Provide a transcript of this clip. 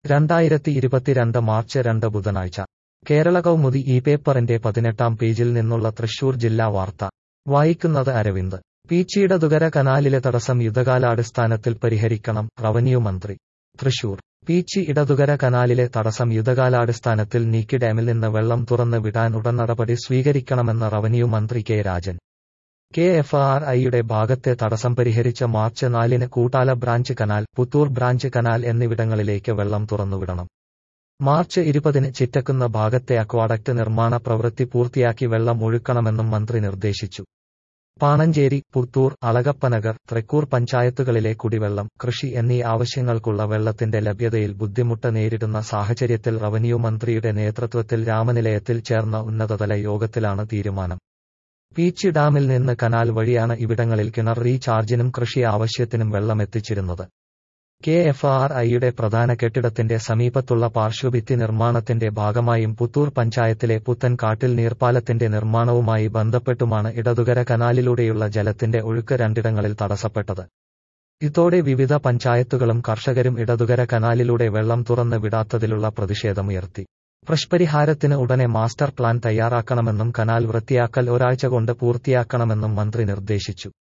രണ്ടായിരത്തി ഇരുപത്തിരണ്ട് മാർച്ച് രണ്ട് ബുധനാഴ്ച കേരള കൗമുദി ഈ പേപ്പറിന്റെ പതിനെട്ടാം പേജിൽ നിന്നുള്ള തൃശൂർ ജില്ലാ വാർത്ത വായിക്കുന്നത് അരവിന്ദ് പീച്ചിയിടതുകര കനാലിലെ തടസ്സം യുദ്ധകാലാടിസ്ഥാനത്തിൽ പരിഹരിക്കണം റവന്യൂ മന്ത്രി തൃശൂർ പീച്ചി ഇടതുകര കനാലിലെ തടസ്സം യുദ്ധകാലാടിസ്ഥാനത്തിൽ നീക്കി ഡാമിൽ നിന്ന് വെള്ളം തുറന്ന് വിടാൻ ഉടൻ നടപടി സ്വീകരിക്കണമെന്ന് റവന്യൂ മന്ത്രി K Rajan K F R ഐയുടെ ഭാഗത്തെ തടസ്സം പരിഹരിച്ച മാർച്ച് നാലിന് Koottala branch canal Puthur branch canal എന്നിവിടങ്ങളിലേക്ക് വെള്ളം തുറന്നുവിടണം മാർച്ച് ഇരുപതിന് ചിറ്റക്കുന്ന ഭാഗത്തെ അക്വാഡക്ട് നിർമ്മാണ പ്രവൃത്തി പൂർത്തിയാക്കി വെള്ളം ഒഴുക്കണമെന്നും മന്ത്രി നിർദ്ദേശിച്ചു പാണഞ്ചേരി പുത്തൂർ അളഗപ്പനഗർ തൃക്കൂർ പഞ്ചായത്തുകളിലെ കുടിവെള്ളം കൃഷി എന്നീ ആവശ്യങ്ങൾക്കുള്ള വെള്ളത്തിന്റെ ലഭ്യതയിൽ ബുദ്ധിമുട്ട് നേരിടുന്ന സാഹചര്യത്തിൽ റവന്യൂ മന്ത്രിയുടെ നേതൃത്വത്തിൽ രാമനിലയത്തിൽ ചേർന്ന ഉന്നതതല യോഗത്തിലാണ് തീരുമാനം പീച്ചി ഡാമിൽ നിന്ന് കനാൽ വഴിയാണ് ഇവിടങ്ങളിൽ കിണർ റീചാർജിനും കൃഷി ആവശ്യത്തിനും വെള്ളമെത്തിച്ചിരുന്നത് കെ എഫ് ആർ ഐയുടെ പ്രധാന കെട്ടിടത്തിന്റെ സമീപത്തുള്ള പാർശ്വഭിത്തി നിർമ്മാണത്തിന്റെ ഭാഗമായും പുത്തൂർ പഞ്ചായത്തിലെ പുത്തൻകാട്ടിൽ നീർപ്പാലത്തിന്റെ നിർമ്മാണവുമായി ബന്ധപ്പെട്ടുമാണ് ഇടതുകര കനാലിലൂടെയുള്ള ജലത്തിന്റെ ഒഴുക്ക് രണ്ടിടങ്ങളിൽ തടസ്സപ്പെട്ടത് ഇതോടെ വിവിധ പഞ്ചായത്തുകളും കർഷകരും ഇടതുകര കനാലിലൂടെ വെള്ളം തുറന്ന് വിടാത്തതിലുള്ള പ്രതിഷേധമുയർത്തി പ്രശ്പരിഹാരത്തിന് ഉടനെ മാസ്റ്റർ പ്ലാൻ തയ്യാറാക്കണമെന്നും കനാൽ വൃത്തിയാക്കൽ ഒരാഴ്ച കൊണ്ട് പൂർത്തിയാക്കണമെന്നും മന്ത്രി നിർദ്ദേശിച്ചു